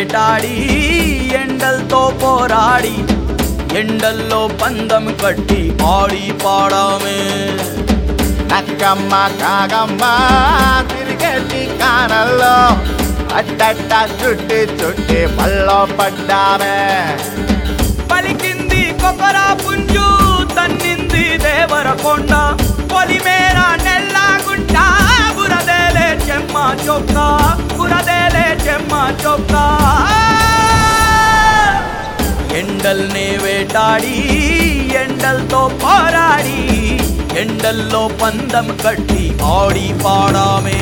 వేటాడి ఎండలతో పోరాడి ఎండల్లో పందం కట్టి ఆడి పాడామే నక్కమ్మ కాగమ్మ తిరిగేటి కానల్లో అట్టట్ట చుట్టి చుట్టి పల్లో పడ్డామే పలికింది కొకరా పుంజు తన్నింది దేవర కొండ పొలిమేర నెల్లాగుంట బురదేలే చెమ్మ చొక్క బురదేలే చెమ్మ చొక్క ఎండల్నే వేటాడి ఎండలతో పోరాడి ఎండల్లో పందం కట్టి ఆడి పాడామే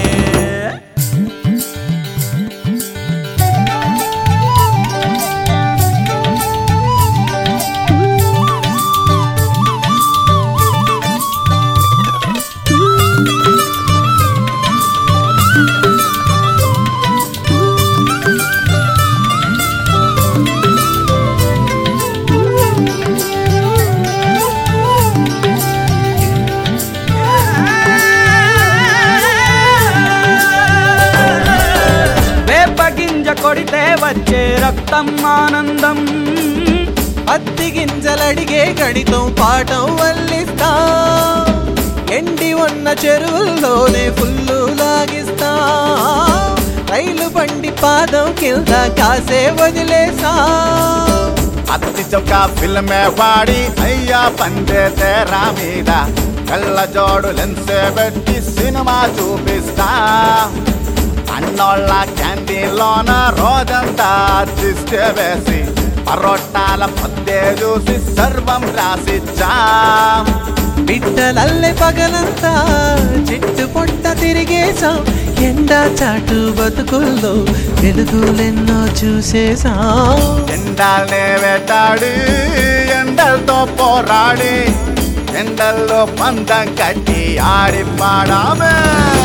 వేప గింజ కొడితే వచ్చే రక్తం ఆనందం పత్తి గింజలడిగే గడితం పాఠం వల్లిస్తా ఎండి ఉన్న చెరువుల్లోనే ఫుల్లు లాగిస్తా రైలు బండి పాదం కింద కాసే వదిలేసా అత్తి చొక్క ఫిల్మే వాడి అయ్యా పందే తేరా మీద కళ్ళ జోడు లెన్సే పెట్టి సినిమా చూపిస్తా అన్నోళ్ళ క్యాంటీన్లోన రోజంతా దిష్టే వేసి పరోటాల పద్దే చూసి సర్వం రాసిచ్చా బిడ్డలల్లె పగలంతా చెట్టు పొట్ట తిరిగేశాం ఎండా చాటు బతుకుల్లో వెలుగులెన్నో చూసేశాం ఎండాల్నే వేటాడి ఎండలతో పోరాడి ఎండల్లో పందం కట్టి ఆడి పాడామే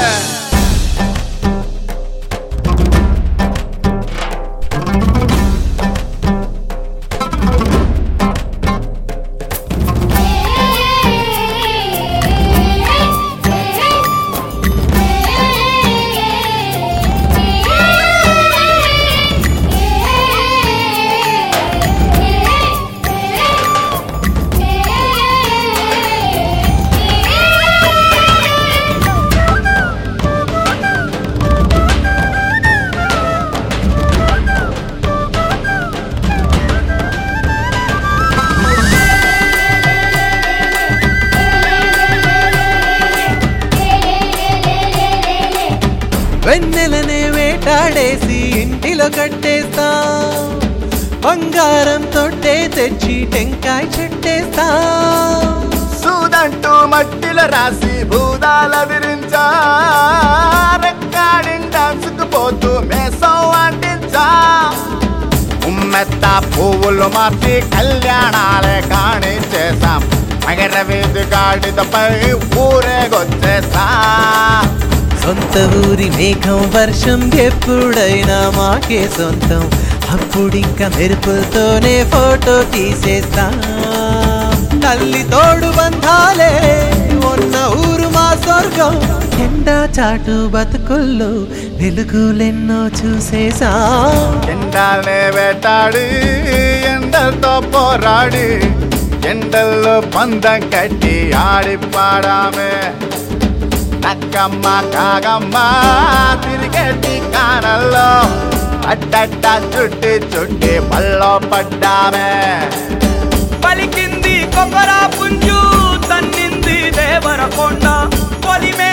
వెన్నెలనే వేటాడేసి ఇంటిలో కట్టేస్తా బంగారం తొట్టే తెచ్చి టెంకాయ చెట్టేస్తా సూదంటూ మట్టిలో రాసి భూదాల విరించా రికార్డింగ్ డాన్స్ కు పోతూ మేసం అంటించా ఉమ్మెత్త పువ్వులు మార్చి కళ్యాణాలే కాణించేశాం మగర వీధి గాడిదపై ఊరేగొచ్చేసా సొంత ఊరి మేఘం వర్షం ఎప్పుడైనా మాకే సొంతం అప్పుడింక మెరుపులతోనే ఫోటో తీసేస్తా తల్లి తోడు బంధాలే ఉన్న ఊరు మా స్వర్గం ఎండా చాటు బతుకుల్లో వెలుగులెన్నో చూసేసా ఎండాలనే వేటాడి ఎండలతో పోరాడి ఎండల్లో పందం కట్టి ఆడి పాడామే నక్కమ్మ కాగమ్మ తిరిగేటి కానల్లో అట్టట్ట చుట్టి చుట్టి పల్లో పడ్డామే పలికింది కొకరా పుంజు తన్నింది దేవర కొండ పొలిమే